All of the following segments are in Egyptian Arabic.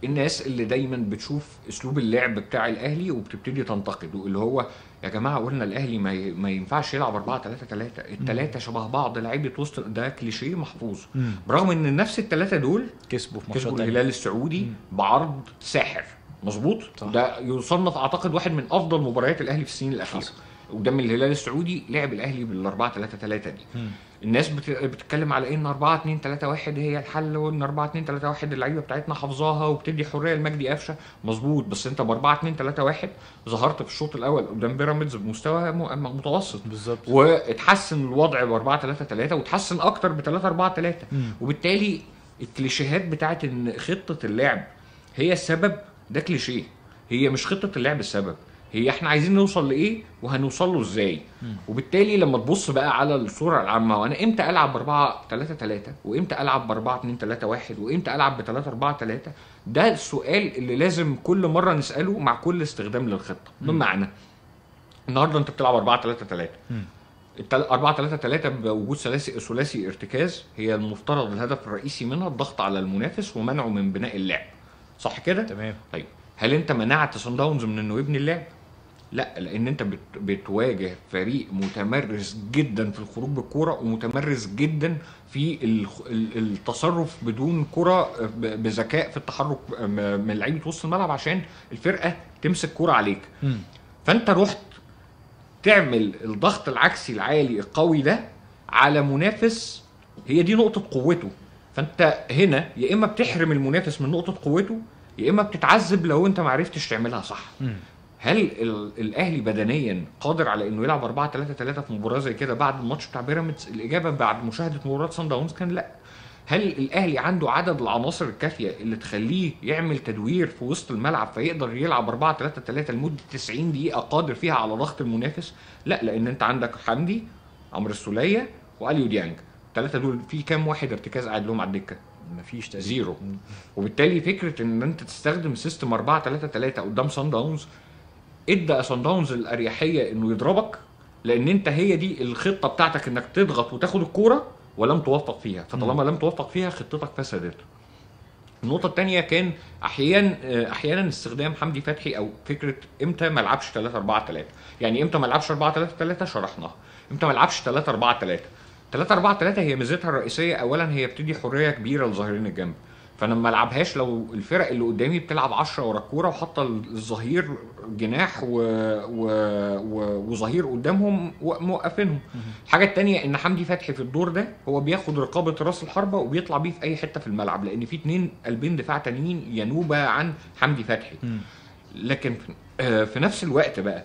الناس اللي دايما بتشوف اسلوب اللعب بتاع الاهلي وبتبتدي تنتقده اللي هو يا جماعه قلنا الاهلي ما, ي... ما ينفعش يلعب 4 3 3 الثلاثه شبه بعض لعيبه وسط ده كليشيه محفوظ مم. برغم ان نفس الثلاثه دول كسبوا في ماتشات كسبوا تانية. الهلال السعودي بعرض ساحر مظبوط صح. ده يصنف اعتقد واحد من افضل مباريات الاهلي في السنين الاخيره حصل. قدام الهلال السعودي لعب الاهلي بال 4 3 3 دي مم. الناس بت... بتتكلم على ان 4 2 3 1 هي الحل وان 4 2 3 1 اللعيبه بتاعتنا حافظاها وبتدي حريه لمجدي قفشه مظبوط بس انت ب 4 2 3 1 ظهرت في الشوط الاول قدام بيراميدز بمستوى م... متوسط بالظبط واتحسن الوضع ب 4 3 3 وتحسن اكتر ب 3 4 3 مم. وبالتالي الكليشيهات بتاعت ان خطه اللعب هي السبب ده كليشيه هي مش خطه اللعب السبب هي احنا عايزين نوصل لايه وهنوصل له ازاي وبالتالي لما تبص بقى على الصوره العامه وانا امتى العب ب 4 3 3 وامتى العب ب 4 2 3 1 وامتى العب ب 3 4 3 ده السؤال اللي لازم كل مره نساله مع كل استخدام للخطه بمعنى النهارده انت بتلعب 4 3 3 مم. 4 3 3 بوجود ثلاثي ثلاثي ارتكاز هي المفترض الهدف الرئيسي منها الضغط على المنافس ومنعه من بناء اللعب صح كده؟ تمام طيب هل انت منعت صن داونز من انه يبني اللعب؟ لا لان انت بت بتواجه فريق متمرس جدا في الخروج بالكوره ومتمرس جدا في الخ- ال- التصرف بدون كره ب- بذكاء في التحرك م- من لعيبه وسط الملعب عشان الفرقه تمسك كوره عليك مم. فانت رحت تعمل الضغط العكسي العالي القوي ده على منافس هي دي نقطة قوته فانت هنا يا اما بتحرم المنافس من نقطة قوته يا اما بتتعذب لو انت ما عرفتش تعملها صح مم. هل ال- الاهلي بدنيا قادر على انه يلعب 4 3 3 في مباراه زي كده بعد الماتش بتاع بيراميدز الاجابه بعد مشاهده مباراه سان داونز كان لا هل الاهلي عنده عدد العناصر الكافيه اللي تخليه يعمل تدوير في وسط الملعب فيقدر يلعب 4 3 3 لمده 90 دقيقه قادر فيها على ضغط المنافس لا لان انت عندك حمدي عمرو السوليه واليو ديانج الثلاثه دول في كام واحد ارتكاز قاعد لهم على الدكه مفيش تقريبا زيرو وبالتالي فكره ان انت تستخدم سيستم 4 3 3 قدام سان داونز ادى سان داونز الاريحيه انه يضربك لان انت هي دي الخطه بتاعتك انك تضغط وتاخد الكوره ولم توفق فيها فطالما لم توفق فيها خطتك فسدت النقطة الثانية كان أحيانا أحيانا استخدام حمدي فتحي أو فكرة إمتى ما ألعبش 3 4 3 يعني إمتى ما ألعبش 4 3 3 شرحناها إمتى ما ألعبش 3 4 3 3 4 3 هي ميزتها الرئيسية أولا هي بتدي حرية كبيرة لظاهرين الجنب فانا ما العبهاش لو الفرق اللي قدامي بتلعب 10 ورا الكوره وحاطه الظهير جناح و... و... و... وظهير قدامهم و- موقفينهم الحاجه الثانيه ان حمدي فتحي في الدور ده هو بياخد رقابه راس الحربه وبيطلع بيه في اي حته في الملعب لان في اتنين قلبين دفاع تانيين ينوبا عن حمدي فتحي مم. لكن في- آه، في نفس الوقت بقى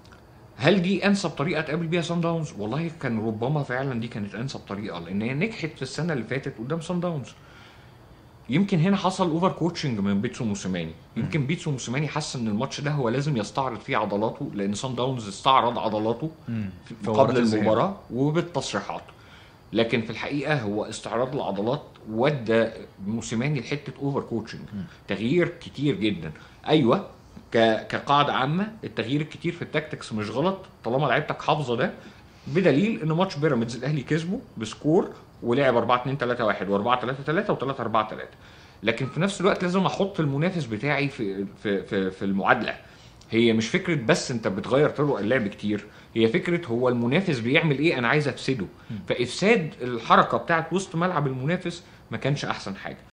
هل دي انسب طريقه تقابل بيها سان داونز؟ والله كان ربما فعلا دي كانت انسب طريقه لان هي نجحت في السنه اللي فاتت قدام سان داونز. يمكن هنا حصل اوفر كوتشنج من بيتسو موسيماني، يمكن بيتسو موسيماني حس ان الماتش ده هو لازم يستعرض فيه عضلاته لان سان داونز استعرض عضلاته مم. في في قبل مباراة الذهاب. المباراه وبالتصريحات. لكن في الحقيقه هو استعراض العضلات ودى موسيماني لحته اوفر كوتشنج تغيير كتير جدا ايوه ك- كقاعده عامه التغيير الكتير في التاكتكس مش غلط طالما لعيبتك حافظه ده بدليل ان ماتش بيراميدز الاهلي كسبه بسكور ولعب 4 2 3 1 و4 3 3 و3 4 3 لكن في نفس الوقت لازم احط المنافس بتاعي في في في, في المعادله هي مش فكره بس انت بتغير طرق اللعب كتير هي فكره هو المنافس بيعمل ايه انا عايز افسده فافساد الحركه بتاعت وسط ملعب المنافس ما كانش احسن حاجه